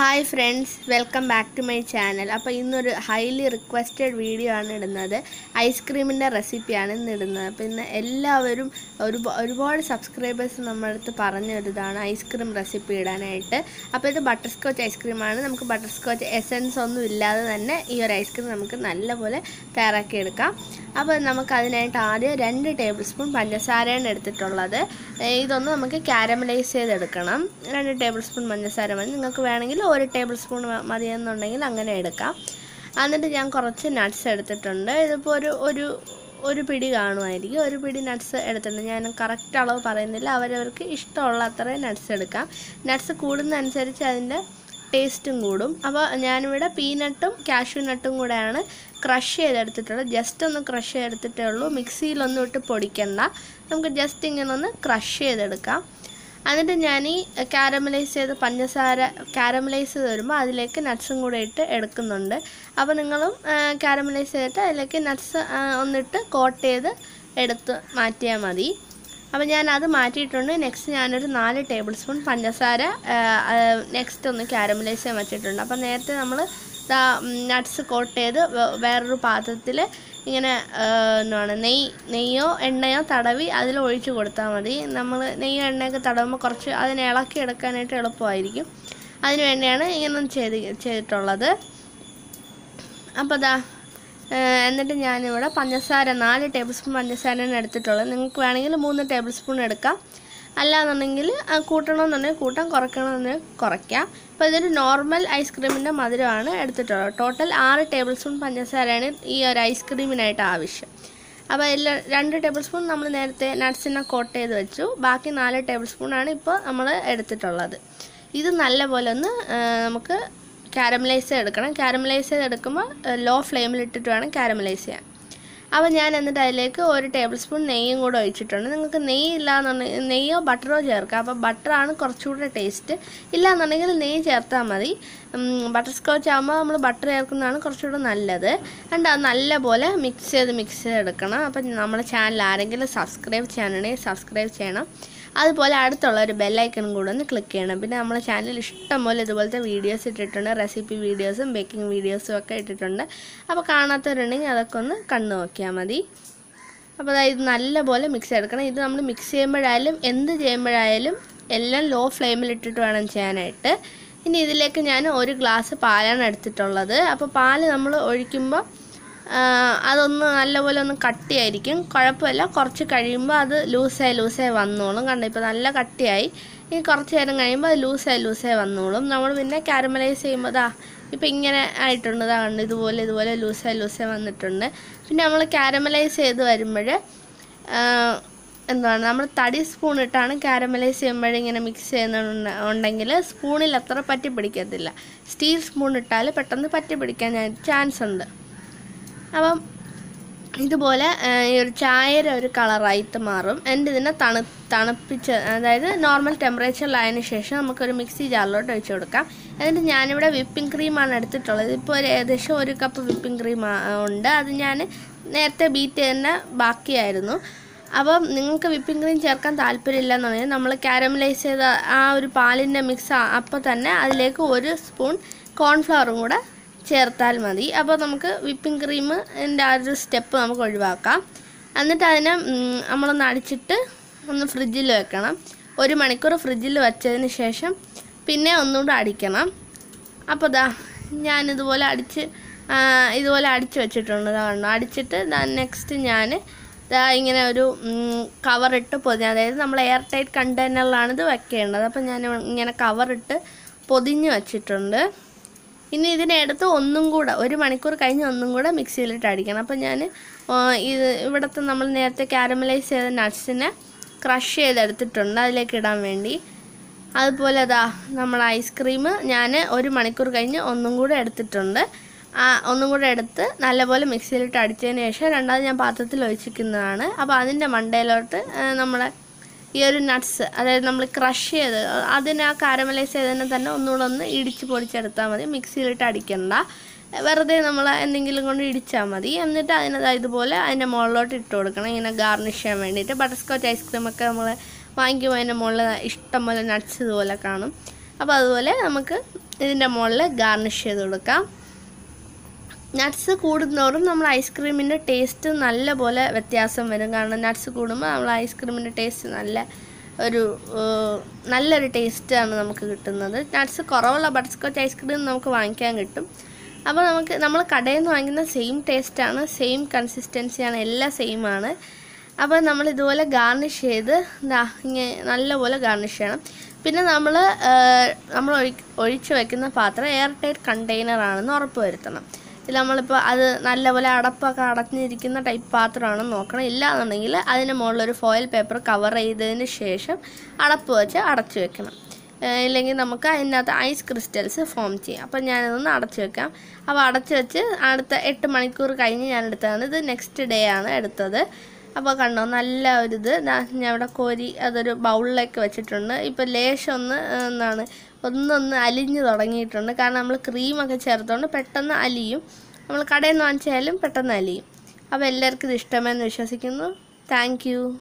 hi friends welcome back to my channel അപ്പോൾ ഇന്നൊരു highly requested video ആണ് ഇടുന്നത് ഐസ്ക്രീമിൻ്റെ റെസിപ്പിയാണ് ഇന്ന് ഇടുന്നത് അപ്പോൾ ഇന്ന് എല്ലാവരും ഒരു ഒരുപാട് സബ്സ്ക്രൈബേഴ്സ് നമ്മുടെ അടുത്ത് പറഞ്ഞൊരിതാണ് ഐസ്ക്രീം റെസിപ്പി ഇടാനായിട്ട് അപ്പോൾ ഇത് ബട്ടർ സ്കോച്ച് ഐസ്ക്രീമാണ് നമുക്ക് ബട്ടർ സ്കോച്ച് എസൻസ് ഒന്നും ഇല്ലാതെ തന്നെ ഈ ഒരു ഐസ്ക്രീം നമുക്ക് നല്ലപോലെ തയ്യാറാക്കിയെടുക്കാം അപ്പോൾ നമുക്ക് അതിനായിട്ട് ആദ്യം രണ്ട് ടേബിൾ സ്പൂൺ പഞ്ചസാരയാണ് എടുത്തിട്ടുള്ളത് ഏഹ് ഇതൊന്ന് നമുക്ക് കാരമലൈസ് ചെയ്തെടുക്കണം രണ്ട് ടേബിൾ സ്പൂൺ പഞ്ചസാര മതി നിങ്ങൾക്ക് വേണമെങ്കിൽ ഒരു ടേബിൾ സ്പൂൺ മതിയെന്നുണ്ടെങ്കിൽ അങ്ങനെ എടുക്കാം എന്നിട്ട് ഞാൻ കുറച്ച് നട്ട്സ് എടുത്തിട്ടുണ്ട് ഇതിപ്പോൾ ഒരു ഒരു ഒരു പിടി കാണുമായിരിക്കും ഒരു പിടി നട്ട്സ് എടുത്തിട്ടുണ്ട് ഞാൻ കറക്റ്റ് അളവ് പറയുന്നില്ല അവരവർക്ക് ഇഷ്ടമുള്ള അത്രയും നട്ട്സ് എടുക്കാം നട്ട്സ് കൂടുന്നതനുസരിച്ച് അതിൻ്റെ ടേസ്റ്റും കൂടും അപ്പോൾ ഞാനിവിടെ പീനട്ടും കാഷ്യൂ നട്ടും കൂടെയാണ് ക്രഷ് ചെയ്തെടുത്തിട്ടുള്ളത് ജസ്റ്റ് ഒന്ന് ക്രഷ് ചെയ്തെടുത്തിട്ടേ ഉള്ളൂ മിക്സിയിലൊന്നും ഇട്ട് പൊടിക്കണ്ട നമുക്ക് ജസ്റ്റ് ഇങ്ങനെ ഒന്ന് ക്രഷ് ചെയ്തെടുക്കാം എന്നിട്ട് ഞാൻ ഈ കാരമലൈസ് ചെയ്ത് പഞ്ചസാര കാരമലൈസ് ചെയ്ത് വരുമ്പോൾ അതിലേക്ക് നട്ട്സും കൂടെ ഇട്ട് എടുക്കുന്നുണ്ട് അപ്പോൾ നിങ്ങളും കാരമലൈസ് ചെയ്തിട്ട് അതിലേക്ക് നട്ട്സ് ഒന്നിട്ട് കോട്ട് ചെയ്ത് എടുത്ത് മാറ്റിയാൽ മതി അപ്പോൾ ഞാൻ അത് മാറ്റിയിട്ടുണ്ട് നെക്സ്റ്റ് ഞാനൊരു നാല് ടേബിൾ സ്പൂൺ പഞ്ചസാര നെക്സ്റ്റ് ഒന്ന് കാരമലൈസ് ചെയ്യാൻ വെച്ചിട്ടുണ്ട് അപ്പോൾ നേരത്തെ നമ്മൾ നട്ട്സ് കോട്ട് ചെയ്ത് വേ- വേറൊരു പാത്രത്തിൽ ഇങ്ങനെ ആ, എന്താണ് നെയ്യ് നെയ്യോ എണ്ണയോ തടവി അതിൽ ഒഴിച്ച് കൊടുത്താൽ മതി നമ്മൾ നെയ്യോ എണ്ണയൊക്കെ തടവുമ്പോൾ കുറച്ച് അതിനെ ഇളക്കി എടുക്കാനായിട്ട് എളുപ്പമായിരിക്കും അതിന് വേണ്ടിയാണ് ഇങ്ങനെ ചെയ്ത് ചെയ്തിട്ടുള്ളത് അപ്പോൾ ദാ ഏഹ് എന്നിട്ട് ഞാനിവിടെ പഞ്ചസാര നാല് ടേബിൾ സ്പൂൺ പഞ്ചസാരയാണ് എടുത്തിട്ടുള്ളത് നിങ്ങൾക്ക് വേണമെങ്കിൽ മൂന്ന് ടേബിൾ സ്പൂൺ എടുക്കാം അല്ലാന്നുണ്ടെങ്കിൽ ആ, കൂട്ടണമെന്നുണ്ടെങ്കിൽ കൂട്ടാം കുറയ്ക്കണമെന്നുണ്ടെങ്കിൽ കുറയ്ക്കാം അപ്പോൾ ഇതൊരു നോർമൽ ഐസ്ക്രീമിൻ്റെ മധുരമാണ് എടുത്തിട്ടുള്ളത് ടോട്ടൽ ആറ് ടേബിൾ സ്പൂൺ പഞ്ചസാരയാണ് ഈ ഒരു ഐസ്ക്രീമിനായിട്ട് ആവശ്യം അപ്പോൾ എല്ലാ രണ്ട് ടേബിൾ സ്പൂൺ നമ്മൾ നേരത്തെ നട്ട്സിനെ കോട്ട് ചെയ്ത് വെച്ചു ബാക്കി നാല് ടേബിൾ സ്പൂണാണ് ഇപ്പോൾ നമ്മൾ എടുത്തിട്ടുള്ളത് ഇത് നല്ലപോലെ ഒന്ന് ആ, നമുക്ക് കാരമലൈസ് എടുക്കണം കാരമലൈസ് ചെയ്ത് എടുക്കുമ്പോൾ ലോ ഫ്ലെയിമിൽ ഇട്ടിട്ട് വേണം കാരമലൈസ് ചെയ്യാൻ അപ്പോൾ ഞാൻ എന്നിട്ട് അതിലേക്ക് ഒരു ടേബിൾ സ്പൂൺ നെയ്യും കൂടെ ഒഴിച്ചിട്ടുണ്ട് നിങ്ങൾക്ക് നെയ്യ് ഇല്ലാന്നുണ്ടെങ്കിൽ നെയ്യോ ബട്ടറോ ചേർക്കാം അപ്പോൾ ബട്ടറാണ് കുറച്ചുകൂടെ ടേസ്റ്റ് ഇല്ലാന്നുണ്ടെങ്കിൽ നെയ്യ് ചേർത്താൽ മതി ബട്ടർ സ്കോച്ച് ആകുമ്പോൾ നമ്മൾ ബട്ടർ ചേർക്കുന്നതാണ് കുറച്ചുകൂടെ നല്ലത് and അത് നല്ലപോലെ മിക്സ് ചെയ്ത് മിക്സ് ചെയ്ത് എടുക്കണം അപ്പം നമ്മുടെ ചാനൽ ആരെങ്കിലും സബ്സ്ക്രൈബ് ചെയ്യാനുണ്ടെങ്കിൽ സബ്സ്ക്രൈബ് ചെയ്യണം അതുപോലെ അടുത്തുള്ള ഒരു ബെല്ലൈക്കണും കൂടെ ഒന്ന് ക്ലിക്ക് ചെയ്യണം പിന്നെ നമ്മുടെ ചാനലിൽ ഇഷ്ടംപോലെ ഇതുപോലത്തെ വീഡിയോസ് ഇട്ടിട്ടുണ്ട് റെസിപ്പി വീഡിയോസും ബേക്കിംഗ് വീഡിയോസും ഒക്കെ ഇട്ടിട്ടുണ്ട് അപ്പോൾ കാണാത്തവരുണ്ടെങ്കിൽ അതൊക്കെ ഒന്ന് കണ്ടു നോക്കിയാൽ മതി അപ്പോൾ അതായത് ഇത് നല്ലപോലെ മിക്സ് എടുക്കണം ഇത് നമ്മൾ മിക്സ് ചെയ്യുമ്പോഴായാലും എന്ത് ചെയ്യുമ്പോഴായാലും എല്ലാം ലോ ഫ്ലെയിമിൽ ഇട്ടിട്ട് വേണം ചെയ്യാനായിട്ട് ഇനി ഇതിലേക്ക് ഞാൻ ഒരു ഗ്ലാസ് പാലാണ് എടുത്തിട്ടുള്ളത് അപ്പോൾ പാല് നമ്മൾ ഒഴിക്കുമ്പോൾ ആ, അതൊന്ന് നല്ലപോലെ ഒന്ന് കട്ടിയായിരിക്കും കുഴപ്പമില്ല കുറച്ച് കഴിയുമ്പോൾ അത് ലൂസായി ലൂസായി വന്നോളും കണ്ടോ ഇപ്പോൾ നല്ല കട്ടിയായി ഇനി കുറച്ച് നേരം കഴിയുമ്പോൾ അത് ലൂസായി ലൂസായി വന്നോളും നമ്മൾ പിന്നെ കാരമലൈസ് ചെയ്യുമ്പോൾ ദാ ഇപ്പം ഇങ്ങനെ ആയിട്ടുണ്ട് ദാ കണ്ട് ഇതുപോലെ ഇതുപോലെ ലൂസായി ലൂസായി വന്നിട്ടുണ്ട് പിന്നെ നമ്മൾ കാരമലൈസ് ചെയ്ത് വരുമ്പോൾ എന്താണ് നമ്മൾ തടി സ്പൂൺ ഇട്ടാണ് കാരമലൈസ് ചെയ്യുമ്പോഴേ ഇങ്ങനെ മിക്സ് ചെയ്യുന്നുണ്ട് ഉണ്ടെങ്കിൽ സ്പൂണിൽ അത്ര പറ്റി പിടിക്കത്തില്ല സ്റ്റീൽ സ്പൂൺ ഇട്ടാൽ പെട്ടെന്ന് പറ്റി പിടിക്കാൻ ചാൻസ് ഉണ്ട് അപ്പം ഇതുപോലെ ആ, ഈ ഒരു ചായയുടെ ഒരു കളറായിട്ട് മാറും എൻ്റെ ഇതിനെ തണു തണുപ്പിച്ച് അതായത് നോർമൽ ടെമ്പറേച്ചറിലായതിനു ശേഷം നമുക്കൊരു മിക്സി ജാറിലോട്ട് ഒഴിച്ച് കൊടുക്കാം എന്നിട്ട് ഞാനിവിടെ വിപ്പിംഗ് ക്രീമാണ് എടുത്തിട്ടുള്ളത് ഇപ്പോൾ ഒരു ഏകദേശം ഒരു കപ്പ് വിപ്പിംഗ് ക്രീം ഉണ്ട് അത് ഞാൻ നേരത്തെ ബീറ്റ് ചെയ്യുന്ന ബാക്കിയായിരുന്നു അപ്പം നിങ്ങൾക്ക് വിപ്പിംഗ് ക്രീം ചേർക്കാൻ താല്പര്യമില്ല എന്നുണ്ടെങ്കിൽ നമ്മൾ കാരമലൈസ് ചെയ്ത ആ ഒരു പാലിൻ്റെ മിക്സ് അപ്പോൾ തന്നെ അതിലേക്ക് ഒരു സ്പൂൺ കോൺഫ്ലവറും കൂടെ ചേർത്താൽ മതി അപ്പോൾ നമുക്ക് വിപ്പിംഗ് ക്രീമിൻ്റെ ആ ഒരു സ്റ്റെപ്പ് നമുക്ക് ഒഴിവാക്കാം എന്നിട്ട് അതിനെ ഉം, നമ്മളൊന്ന് അടിച്ചിട്ട് ഒന്ന് ഫ്രിഡ്ജിൽ വെക്കണം ഒരു മണിക്കൂർ ഫ്രിഡ്ജിൽ വെച്ചതിന് ശേഷം പിന്നെ ഒന്നുകൂടെ അടിക്കണം അപ്പോൾ ദാ ഞാനിതുപോലെ അടിച്ച് ആ, ഇതുപോലെ അടിച്ച് വെച്ചിട്ടുണ്ട് ദാ കണ്ടോ അടിച്ചിട്ട് നെക്സ്റ്റ് ഞാൻ ദാ ഇങ്ങനെ ഒരു കവറിട്ട് പൊതി അതായത് നമ്മൾ എയർ ടൈറ്റ് കണ്ടെയ്നറിലാണ് ഇത് വെക്കേണ്ടത് അപ്പോൾ ഞാൻ ഇങ്ങനെ കവറിട്ട് പൊതിഞ്ഞ് വെച്ചിട്ടുണ്ട് ഇനി ഇതിനെടുത്ത് ഒന്നും കൂടെ ഒരു മണിക്കൂർ കഴിഞ്ഞ് ഒന്നും കൂടെ മിക്സിയിലിട്ട് അടിക്കണം അപ്പം ഞാൻ ഇത് ഇവിടുത്തെ നമ്മൾ നേരത്തെ കാരമലൈസ് ചെയ്ത നട്ട്സിനെ ക്രഷ് ചെയ്തെടുത്തിട്ടുണ്ട് അതിലേക്ക് ഇടാൻ വേണ്ടി അതുപോലെ അതാ നമ്മൾ ഐസ്ക്രീം ഞാൻ ഒരു മണിക്കൂർ കഴിഞ്ഞ് ഒന്നും കൂടെ എടുത്തിട്ടുണ്ട് ആ ഒന്നും കൂടെ എടുത്ത് നല്ലപോലെ മിക്സിയിലിട്ട് അടിച്ചതിന് ശേഷം രണ്ടാമത് ഞാൻ പാത്രത്തിൽ ഒഴിച്ചിരിക്കുന്നതാണ് അപ്പോൾ അതിൻ്റെ മണ്ടയിലോട്ട് ആ, നമ്മളെ ഈ ഒരു നട്ട്സ് അതായത് നമ്മൾ ക്രഷ് ചെയ്ത് അതിനെ ആ കാരമലൈസ് ചെയ്തതിനെ തന്നെ ഒന്നുകൂടെ ഒന്ന് ഇടിച്ച് പൊടിച്ചെടുത്താൽ മതി മിക്സിയിലിട്ട് അടിക്കണ്ട വെറുതെ നമ്മൾ എന്തെങ്കിലും കൊണ്ട് ഇടിച്ചാൽ മതി എന്നിട്ട് അതിനത് ഇതുപോലെ അതിൻ്റെ മുകളിലോട്ട് ഇട്ട് കൊടുക്കണം ഇങ്ങനെ ഗാർണിഷ് ചെയ്യാൻ വേണ്ടിയിട്ട് ബട്ടർ സ്കോച്ച് ഐസ്ക്രീമൊക്കെ നമ്മൾ വാങ്ങിക്കുമ്പോൾ അതിൻ്റെ മുകളിൽ ഇഷ്ടം പോലെ നട്ട്സ് ഇതുപോലെ കാണും അപ്പോൾ അതുപോലെ നമുക്ക് ഇതിൻ്റെ മുകളിൽ ഗാർണിഷ് ചെയ്ത് കൊടുക്കാം നട്ട്സ് കൂടുന്നതോറും നമ്മൾ ഐസ്ക്രീമിൻ്റെ ടേസ്റ്റ് നല്ലപോലെ വ്യത്യാസം വരും കാരണം നട്ട്സ് കൂടുമ്പോൾ നമ്മൾ ഐസ്ക്രീമിൻ്റെ ടേസ്റ്റ് നല്ല ഒരു ഏഹ്, നല്ലൊരു ടേസ്റ്റാണ് നമുക്ക് കിട്ടുന്നത് നട്ട്സ് കുറവുള്ള ബട്ടർസ്കോച്ച് ഐസ്ക്രീം നമുക്ക് വാങ്ങിക്കാൻ കിട്ടും അപ്പോൾ നമുക്ക് നമ്മൾ കടയിൽ നിന്ന് വാങ്ങിക്കുന്ന സെയിം ടേസ്റ്റാണ് സെയിം കൺസിസ്റ്റൻസിയാണ് എല്ലാം സെയിം ആണ് അപ്പോൾ നമ്മൾ ഇതുപോലെ ഗാർണിഷ് ചെയ്ത് ഇതാ ഇങ്ങനെ നല്ലപോലെ ഗാർണിഷ് ചെയ്യണം പിന്നെ നമ്മൾ നമ്മൾ ഒഴി ഒഴിച്ച് വെക്കുന്ന പാത്രം എയർ ടൈറ്റ് കണ്ടെയ്നർ ആണെന്ന് ഉറപ്പ് വരുത്തണം ഇതിൽ നമ്മളിപ്പോൾ അത് നല്ലപോലെ അടപ്പൊക്കെ അടഞ്ഞിരിക്കുന്ന ടൈപ്പ് പാത്രമാണെന്ന് നോക്കണം ഇല്ലാന്നുണ്ടെങ്കിൽ അതിന് മുകളിലൊരു ഫോയിൽ പേപ്പർ കവർ ചെയ്തതിന് ശേഷം അടപ്പ് വെച്ച് അടച്ചു വെക്കണം ഏഹ് ഇല്ലെങ്കിൽ നമുക്ക് അതിനകത്ത് ഐസ് ക്രിസ്റ്റൽസ് ഫോം ചെയ്യും അപ്പം ഞാനതൊന്ന് അടച്ചു വെക്കാം അപ്പോൾ അടച്ചു വെച്ച് അടുത്ത എട്ട് മണിക്കൂർ കഴിഞ്ഞ് ഞാൻ എടുത്തതാണ് ഇത് നെക്സ്റ്റ് ഡേ ആണ് എടുത്തത് അപ്പോൾ കണ്ടോ നല്ല ഒരു ഇത് ദാ ഞാൻ ഇവിടെ കോരി അതൊരു ബൗളിലേക്ക് വെച്ചിട്ടുണ്ട് ഇപ്പോൾ ലേശം ഒന്ന് ഏഹ്, എന്താണ് ഒന്നൊന്ന് അലിഞ്ഞു തുടങ്ങിയിട്ടുണ്ട് കാരണം നമ്മൾ ക്രീമൊക്കെ ചേർത്തുകൊണ്ട് പെട്ടെന്ന് അലിയും നമ്മൾ കടയിൽ നിന്ന് വാങ്ങിച്ചാലും പെട്ടെന്ന് അലിയും അപ്പോൾ എല്ലാവർക്കും ഇത് ഇഷ്ടമെന്ന് വിശ്വസിക്കുന്നു താങ്ക്